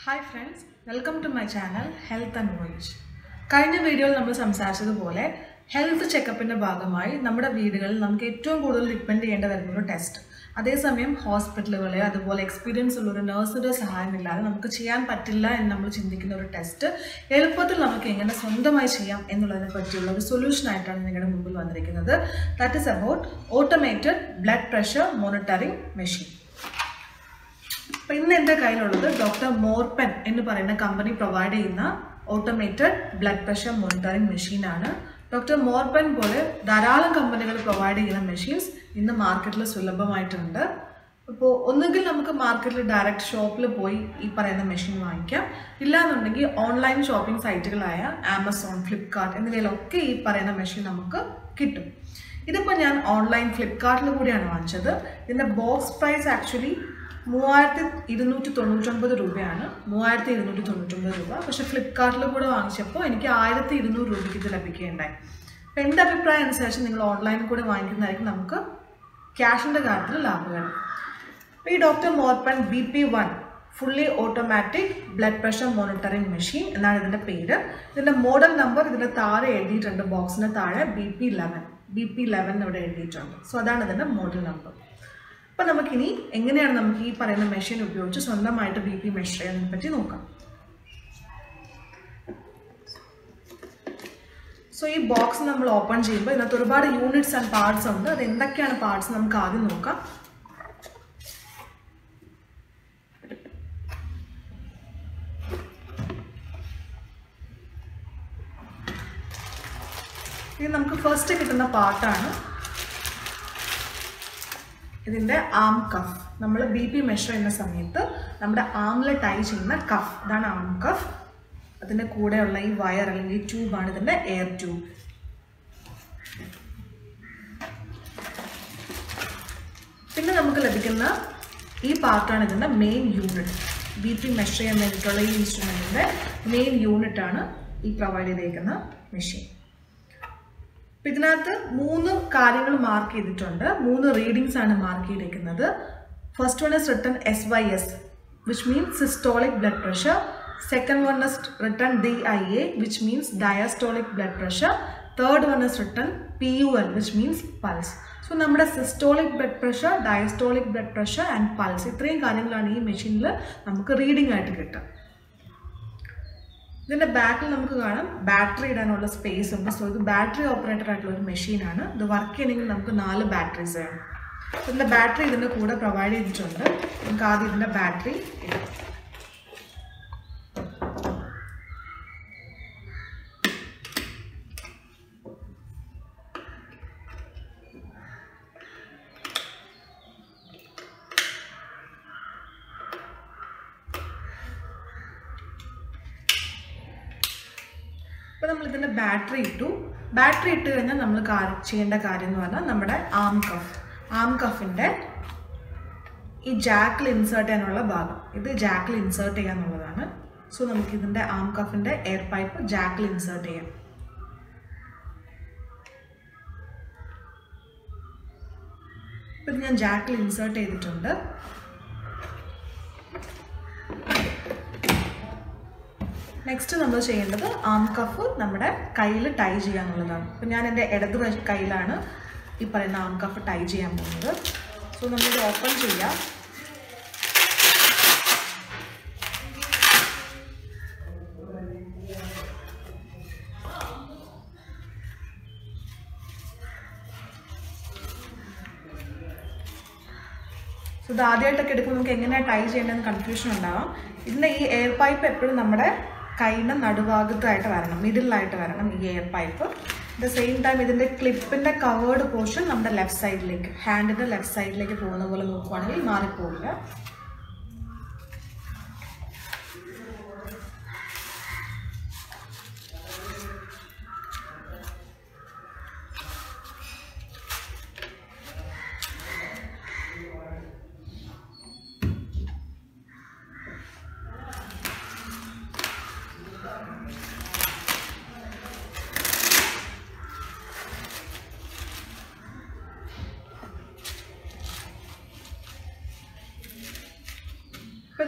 hi friends welcome to my channel health and voice കഴിഞ്ഞ വീഡിയോയിൽ നമ്മൾ സംസാരിച്ചതുപോലെ ഹെൽത്ത് ചെക്കപ്പിൻ്റെ ഭാഗമായി നമ്മുടെ വീടുകളിൽ നമുക്ക് ഏറ്റവും കൂടുതൽ ഡിപ്പെൻഡ് ചെയ്യേണ്ടി വരുന്ന ഒരു ടെസ്റ്റ് അതേസമയം ഹോസ്പിറ്റലുകളെ അതുപോലെ എക്സ്പീരിയൻസ് ഉള്ള ഒരു നഴ്സിൻ്റെ സഹായമില്ലാതെ നമുക്ക് ചെയ്യാൻ പറ്റില്ല എന്ന് നമ്മൾ ചിന്തിക്കുന്ന ഒരു ടെസ്റ്റ് എളുപ്പത്തിൽ നമുക്ക് എങ്ങനെ സ്വന്തമായി ചെയ്യാം എന്നുള്ളതിനെ പറ്റിയുള്ള ഒരു സൊല്യൂഷൻ ആയിട്ടാണ് നിങ്ങളുടെ മുമ്പിൽ വന്നിരിക്കുന്നത് that is about automated blood pressure monitoring machine അപ്പോൾ ഇന്ന് എൻ്റെ കയ്യിലുള്ളത് ഡോക്ടർ മോർപെൻ എന്ന് പറയുന്ന കമ്പനി പ്രൊവൈഡ് ചെയ്യുന്ന ഓട്ടോമേറ്റഡ് ബ്ലഡ് പ്രഷർ മോണിറ്ററിംഗ് മെഷീനാണ് ഡോക്ടർ മോർപെൻ പോലെ ധാരാളം കമ്പനികൾ പ്രൊവൈഡ് ചെയ്യുന്ന മെഷീൻസ് ഇന്ന് മാർക്കറ്റിൽ സുലഭമായിട്ടുണ്ട് അപ്പോൾ ഒന്നുകിൽ നമുക്ക് മാർക്കറ്റിൽ ഡയറക്റ്റ് ഷോപ്പിൽ പോയി ഈ പറയുന്ന മെഷീൻ വാങ്ങിക്കാം ഇല്ലാന്നുണ്ടെങ്കിൽ ഓൺലൈൻ ഷോപ്പിംഗ് സൈറ്റുകളായ ആമസോൺ ഫ്ലിപ്കാർട്ട് എന്നിവയിലൊക്കെ ഈ പറയുന്ന മെഷീൻ നമുക്ക് കിട്ടും ഇതിപ്പോൾ ഞാൻ ഓൺലൈൻ ഫ്ലിപ്കാർട്ടിൽ കൂടിയാണ് വാങ്ങിച്ചത് ഇതിൻ്റെ ബോക്സ് പ്രൈസ് ആക്ച്വലി മൂവായിരത്തി ഇരുന്നൂറ്റി തൊണ്ണൂറ്റൊമ്പത് രൂപയാണ് മൂവായിരത്തി ഇരുന്നൂറ്റി തൊണ്ണൂറ്റൊമ്പത് രൂപ പക്ഷെ ഫ്ലിപ്കാർട്ടിൽ കൂടെ വാങ്ങിച്ചപ്പോൾ എനിക്ക് ആയിരത്തി ഇരുന്നൂറ് രൂപയ്ക്ക് ഇത് ലഭിക്കുകയുണ്ടായി അപ്പം എൻ്റെ അഭിപ്രായം അനുസരിച്ച് നിങ്ങൾ ഓൺലൈനിൽ കൂടെ വാങ്ങിക്കുന്നതായിരിക്കും നമുക്ക് ക്യാഷിൻ്റെ കാര്യത്തിൽ ലാഭകരം അപ്പോൾ ഈ doctor Morepen B P one fully automatic blood pressure monitoring machine എന്നാണ് ഇതിൻ്റെ പേര് ഇതിൻ്റെ മോഡൽ നമ്പർ ഇതിൻ്റെ താഴെ എഴുതിയിട്ടുണ്ട് ബോക്സിന് താഴെ B P eleven B P eleven ഇവിടെ എഴുതിയിട്ടുണ്ട് സോ അതാണ് ഇതിൻ്റെ മോഡൽ നമ്പർ അപ്പം നമുക്കിനി എങ്ങനെയാണ് നമുക്ക് ഈ പറയുന്ന മെഷീൻ ഉപയോഗിച്ച് സ്വന്തമായിട്ട് ബി പി മെഷർ ചെയ്യുന്നതിനെ പറ്റി നോക്കാം സോ ഈ ബോക്സ് നമ്മൾ ഓപ്പൺ ചെയ്യുമ്പോൾ ഇതിനകത്ത് ഒരുപാട് യൂണിറ്റ്സ് ആൻഡ് പാർട്സ് ഉണ്ട് അത് എന്തൊക്കെയാണ് പാർട്സ് നമുക്ക് ആദ്യം നോക്കാം ഇത് നമുക്ക് ഫസ്റ്റ് കിട്ടുന്ന പാർട്ടാണ് ഇതിൻ്റെ ആം കഫ് നമ്മൾ ബി പി മെഷർ ചെയ്യുന്ന സമയത്ത് നമ്മുടെ ആമിൽ ടൈ ചെയ്യുന്ന കഫ് ഇതാണ് ആം കഫ് അതിൻ്റെ കൂടെയുള്ള ഈ വയർ അല്ലെങ്കിൽ ഈ ട്യൂബാണ് ഇതിൻ്റെ എയർ ട്യൂബ് പിന്നെ നമുക്ക് ലഭിക്കുന്ന ഈ പാർട്ടാണ് ഇതിൻ്റെ main unit B P measure ചെയ്യാൻ വേണ്ടിയിട്ടുള്ള ഈ ഇൻസ്ട്രുമെൻറ്റിൻ്റെ മെയിൻ യൂണിറ്റ് ആണ് ഈ പ്രൊവൈഡ് ചെയ്തേക്കുന്ന മെഷീൻ അപ്പം ഇതിനകത്ത് മൂന്ന് കാര്യങ്ങൾ മാർക്ക് ചെയ്തിട്ടുണ്ട് മൂന്ന് റീഡിങ്സ് ആണ് മാർക്ക് ചെയ്തിരിക്കുന്നത് first one is written S Y S which means systolic blood pressure second one is written D I A which means diastolic blood pressure third one is written P U L which means pulse so നമ്മുടെ systolic blood pressure diastolic blood pressure and pulse ഇത്രയും കാര്യങ്ങളാണ് ഈ മെഷീനിൽ നമുക്ക് reading ആയിട്ട് കിട്ടുക ഇതിൻ്റെ ബാക്കിൽ നമുക്ക് കാണാം ബാറ്ററി ഇടാനുള്ള സ്പേസ് ഉണ്ട് സോ ഇത് ബാറ്ററി ഓപ്പറേറ്റഡ് ആയിട്ടുള്ള ഒരു മെഷീനാണ് ഇത് വർക്ക് ചെയ്യണമെങ്കിൽ നമുക്ക് നാല് ബാറ്ററീസ് വേണം ഇതിൻ്റെ ബാറ്ററി ഇതിൻ്റെ കൂടെ പ്രൊവൈഡ് ചെയ്തിട്ടുണ്ട് നമുക്ക് ആദ്യം ഇതിൻ്റെ ബാറ്ററി ഇടാം അപ്പോൾ നമ്മൾ ഇതിൻ്റെ ബാറ്ററി ഇട്ടു ബാറ്ററി ഇട്ട് കഴിഞ്ഞാൽ നമ്മൾ ചെയ്യേണ്ട കാര്യം എന്ന് പറഞ്ഞാൽ നമ്മുടെ ആം കഫ് ആം കഫിൻ്റെ ഈ ജാക്കിൽ ഇൻസേർട്ട് ചെയ്യാനുള്ള ഭാഗം ഇത് ജാക്കിൽ ഇൻസേർട്ട് ചെയ്യാന്നുള്ളതാണ് സോ നമുക്ക് ഇതിൻ്റെ ആം കഫിൻ്റെ എയർ പൈപ്പ് ജാക്കിൽ ഇൻസേർട്ട് ചെയ്യാം ഇപ്പം ഇത് ഞാൻ ജാക്കിൽ ഇൻസേർട്ട് ചെയ്തിട്ടുണ്ട് നെക്സ്റ്റ് നമ്മൾ ചെയ്യേണ്ടത് ആം കഫ് നമ്മുടെ കയ്യിൽ ടൈ ചെയ്യാന്നുള്ളതാണ് അപ്പം ഞാൻ എൻ്റെ ഇടത് കയ്യിലാണ് ഈ പറയുന്ന ആം കഫ് ടൈ ചെയ്യാൻ പോകുന്നത് സോ നമ്മളിത് ഓപ്പൺ ചെയ്യാം സോ ഇത് ആദ്യമായിട്ടൊക്കെ എടുക്കുമ്പോൾ നമുക്ക് എങ്ങനെയാണ് ടൈ ചെയ്യേണ്ടതെന്ന് കൺഫ്യൂഷൻ ഉണ്ടാവാം ഇതിൻ്റെ ഈ എയർ പൈപ്പ് എപ്പോഴും നമ്മുടെ കൈയുടെ നടുഭാഗത്തായിട്ട് വരണം മിഡിലായിട്ട് വരണം ഈ air pipe at the same time ഇതിൻ്റെ ക്ലിപ്പിൻ്റെ കവേർഡ് പോർഷൻ നമ്മുടെ ലെഫ്റ്റ് സൈഡിലേക്ക് ഹാൻഡിൻ്റെ ലെഫ്റ്റ് സൈഡിലേക്ക് പോകുന്ന പോലെ നോക്കുവാണെങ്കിൽ മാറിപ്പോവില്ല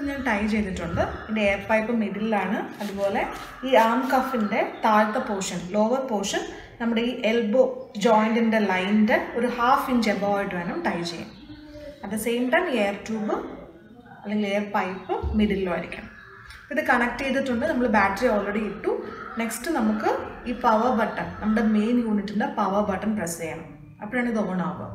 ഞാൻ ടൈ ചെയ്തിട്ടുണ്ട് ഇതിൻ്റെ എയർ പൈപ്പ് മിഡിലാണ് അതുപോലെ ഈ ആം കഫിൻ്റെ താഴത്തെ പോർഷൻ ലോവർ പോർഷൻ നമ്മുടെ ഈ എൽബോ ജോയിൻറ്റിൻ്റെ ലൈനിൻ്റെ ഒരു ഹാഫ് ഇഞ്ച് എബോ ആയിട്ട് വേണം ടൈ ചെയ്യാൻ at the same time air tube അല്ലെങ്കിൽ എയർ പൈപ്പ് മിഡിലും ആയിരിക്കണം ഇത് കണക്ട് ചെയ്തിട്ടുണ്ട് നമ്മൾ ബാറ്ററി ഓൾറെഡി ഇട്ടു നെക്സ്റ്റ് നമുക്ക് ഈ പവർ ബട്ടൺ നമ്മുടെ മെയിൻ യൂണിറ്റിൻ്റെ പവർ ബട്ടൺ പ്രസ് ചെയ്യണം അപ്പോഴാണ് ഇത് ഓൺ ആവുക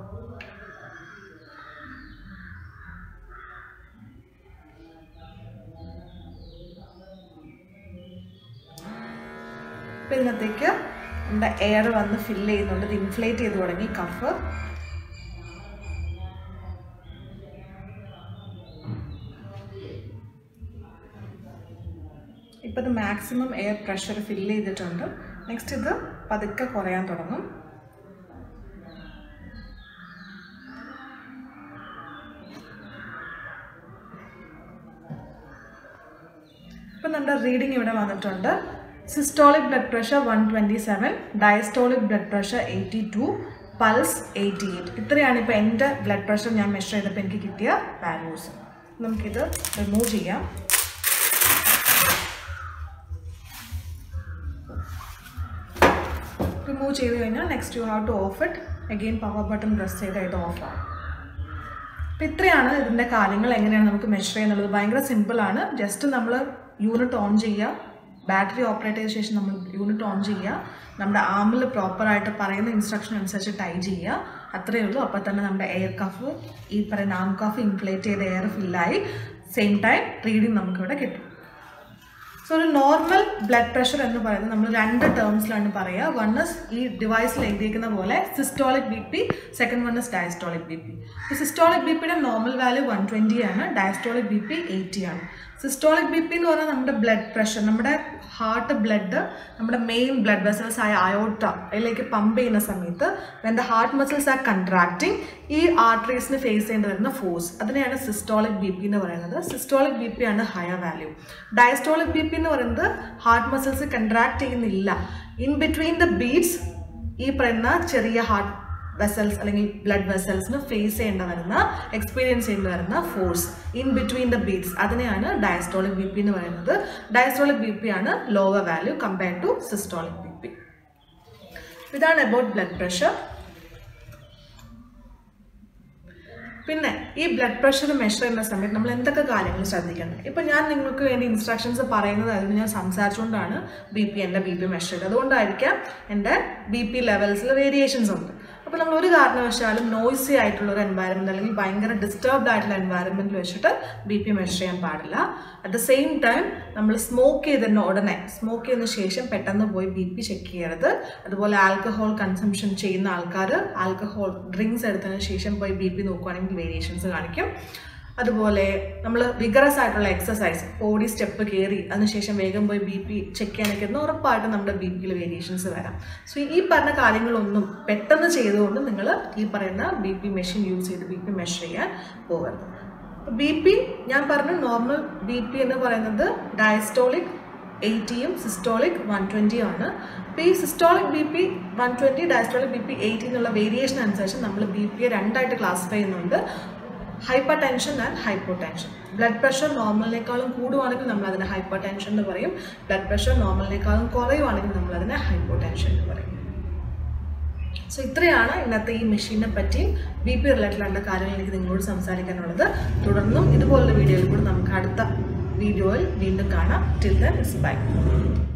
ഇപ്പം ഇന്നത്തേക്ക് നമ്മുടെ എയർ വന്ന് ഫില്ല് ചെയ്യുന്നുണ്ട് ഇത് ഇൻഫ്ലേറ്റ് ചെയ്ത് തുടങ്ങി കഫ് ഇപ്പം ഇത് മാക്സിമം എയർ പ്രഷർ ഫില്ല് ചെയ്തിട്ടുണ്ട് നെക്സ്റ്റ് ഇത് പതുക്കെ കുറയാൻ തുടങ്ങും ഇപ്പം നമ്മുടെ റീഡിംഗ് ഇവിടെ വന്നിട്ടുണ്ട് systolic blood pressure one twenty seven diastolic blood pressure eighty two pulse eighty eight ഇത്രയാണ് ഇപ്പോൾ എൻ്റെ ബ്ലഡ് പ്രഷർ ഞാൻ മെഷർ ചെയ്തപ്പോൾ എനിക്ക് കിട്ടിയ വാല്യൂസ് നമുക്കിത് റിമൂവ് ചെയ്യാം റിമൂവ് ചെയ്ത് കഴിഞ്ഞാൽ next you have to off it again power button press ചെയ്ത് ഇത് ഓഫ് ആവും അപ്പം ഇത്രയാണ് ഇതിൻ്റെ കാര്യങ്ങൾ എങ്ങനെയാണ് നമുക്ക് മെഷർ ചെയ്യുന്നുള്ളത് ഭയങ്കര സിമ്പിളാണ് ജസ്റ്റ് നമ്മൾ യൂണിറ്റ് ഓൺ ചെയ്യുക ബാറ്ററി ഓപ്പറേറ്റ് ചെയ്ത ശേഷം നമ്മൾ യൂണിറ്റ് ഓൺ ചെയ്യുക നമ്മുടെ ആമിൽ പ്രോപ്പറായിട്ട് പറയുന്ന ഇൻസ്ട്രക്ഷൻ അനുസരിച്ച് ടൈ ചെയ്യുക അത്രയേ ഉള്ളൂ അപ്പോൾ തന്നെ നമ്മുടെ എയർ കഫ് ഈ പറയുന്ന ആം കഫ് ഇൻഫ്ലേറ്റ് ചെയ്ത എയർ ഫില്ലായി സെയിം ടൈം റീഡിങ് നമുക്കിവിടെ കിട്ടും സോ ഒരു നോർമൽ ബ്ലഡ് പ്രഷർ എന്ന് പറയുന്നത് നമ്മൾ രണ്ട് ടേംസിലാണ് പറയുക വൺ ഇസ് ഈ ഡിവൈസിൽ എഴുതിയിരിക്കുന്ന പോലെ systolic B P second one is diastolic B P systolic B പിയുടെ നോർമൽ വാല്യൂ വൺ ട്വൻറ്റി ആണ് ഡയസ്റ്റോളിക് ബി പി എയ്റ്റി ആണ് സിസ്റ്റോളിക് ബി പി എന്ന് പറഞ്ഞാൽ നമ്മുടെ ബ്ലഡ് പ്രഷർ നമ്മുടെ ഹാർട്ട് ബ്ലഡ് നമ്മുടെ മെയിൻ ബ്ലഡ് വെസൽസ് ആയ അയോട്ട അതിലേക്ക് പമ്പ് ചെയ്യുന്ന സമയത്ത് when the heart muscles are contracting ഈ ആർട്ടറീസിന് ഫേസ് ചെയ്യേണ്ടി വരുന്ന ഫോഴ്സ് അതിനെയാണ് സിസ്റ്റോളിക് ബി പി എന്ന് പറയുന്നത് സിസ്റ്റോളിക് ബി പി ആണ് higher value diastolic B P എന്ന് പറയുന്നത് ഹാർട്ട് മസിൽസ് കൺട്രാക്ട് ചെയ്യുന്നില്ല ഇൻ ബിറ്റ്വീൻ ദ ബീറ്റ്സ് ഈ പറയുന്ന ചെറിയ ഹാർട്ട് വെസൽസ് അല്ലെങ്കിൽ ബ്ലഡ് വെസൽസിന് ഫേസ് ചെയ്യേണ്ട വരുന്ന എക്സ്പീരിയൻസ് ചെയ്യേണ്ടി വരുന്ന force in between the beats അതിനെയാണ് ഡയസ്റ്റോളിക് ബി പി എന്ന് പറയുന്നത് ഡയസ്റ്റോളിക് ബി പി ആണ് lower value compared to systolic B P ഇതാണ് അബൌട്ട് ബ്ലഡ് പ്രഷർ പിന്നെ ഈ ബ്ലഡ് പ്രഷർ മെഷർ ചെയ്യുന്ന സമയത്ത് നമ്മൾ എന്തൊക്കെ കാര്യങ്ങൾ ശ്രദ്ധിക്കണം ഇപ്പം ഞാൻ നിങ്ങൾക്ക് വേണ്ടി ഇൻസ്ട്രക്ഷൻസ് പറയുന്നത് അതിന് ഞാൻ സംസാരിച്ചുകൊണ്ടാണ് ബി പി എൻ്റെ ബി പി മെഷർ ചെയ്തത് അതുകൊണ്ടായിരിക്കാം എൻ്റെ ബി പി ലെവൽസിൽ വേരിയേഷൻസ് ഉണ്ട് അപ്പോൾ നമ്മൾ ഒരു കാരണവശാലും നോയ്സി ആയിട്ടുള്ള ഒരു എൻവയറമെൻറ്റ് അല്ലെങ്കിൽ ഭയങ്കര ഡിസ്റ്റർബ്ഡ് ആയിട്ടുള്ള എൻവയറമെൻറ്റിൽ വെച്ചിട്ട് ബി പി മെഷർ ചെയ്യാൻ പാടില്ല അറ്റ് ദ സെയിം ടൈം നമ്മൾ സ്മോക്ക് ചെയ്തതിന് ഉടനെ സ്മോക്ക് ചെയ്തതിന് ശേഷം പെട്ടെന്ന് പോയി ബി പി ചെക്ക് ചെയ്യരുത് അതുപോലെ ആൽക്കഹോൾ കൺസംഷൻ ചെയ്യുന്ന ആൾക്കാർ ആൽക്കഹോൾ ഡ്രിങ്ക്സ് എടുത്തതിന് ശേഷം പോയി ബി പി നോക്കുകയാണെങ്കിൽ വേരിയേഷൻസ് കാണിക്കും അതുപോലെ നമ്മൾ വിഗറസ് ആയിട്ടുള്ള എക്സസൈസ് ബോഡി സ്റ്റെപ്പ് കയറി അതിനുശേഷം വേഗം പോയി ബി പി ചെക്ക് ചെയ്യാനൊക്കെ ഇരുന്ന് ഉറപ്പായിട്ടും നമ്മുടെ ബി പിയിൽ വേരിയേഷൻസ് വരാം സോ ഈ പറഞ്ഞ കാര്യങ്ങളൊന്നും പെട്ടെന്ന് ചെയ്തുകൊണ്ട് നിങ്ങൾ ഈ പറയുന്ന ബി പി മെഷീൻ യൂസ് ചെയ്ത് ബി പി മെഷർ ചെയ്യാൻ പോകരുത് ബി പി ഞാൻ പറഞ്ഞു നോർമൽ ബി പി എന്ന് പറയുന്നത് ഡയസ്റ്റോളിക് എയ്റ്റിയും സിസ്റ്റോളിക് വൺ ട്വൻറ്റിയും ആണ് അപ്പോൾ ഈ systolic B P one twenty diastolic B P eighty എന്നുള്ള വേരിയേഷൻ അനുസരിച്ച് നമ്മൾ ബി പിയെ രണ്ടായിട്ട് ക്ലാസിഫൈ ചെയ്യുന്നുണ്ട് hypertension and hypotension blood pressure നോർമലിനേക്കാളും കൂടുവാണെങ്കിൽ നമ്മൾ അതിനെ ഹൈപ്പർ ടെൻഷൻ എന്ന് പറയും ബ്ലഡ് പ്രഷർ നോർമലിനേക്കാളും കുറയുവാണെങ്കിൽ നമ്മൾ അതിനെ ഹൈപ്പോ ടെൻഷൻ എന്ന് പറയും സോ ഇത്രയാണ് ഇന്നത്തെ ഈ മെഷീനെ പറ്റി ബി പി റിലേറ്റഡ് ആയിട്ടുള്ള കാര്യങ്ങൾ എനിക്ക് നിങ്ങളോട് സംസാരിക്കാനുള്ളത് തുടർന്നും ഇതുപോലുള്ള വീഡിയോയിൽ കൂടെ നമുക്ക് അടുത്ത വീഡിയോയിൽ വീണ്ടും കാണാം ടിൽ ദൻ ഇസ് ബൈ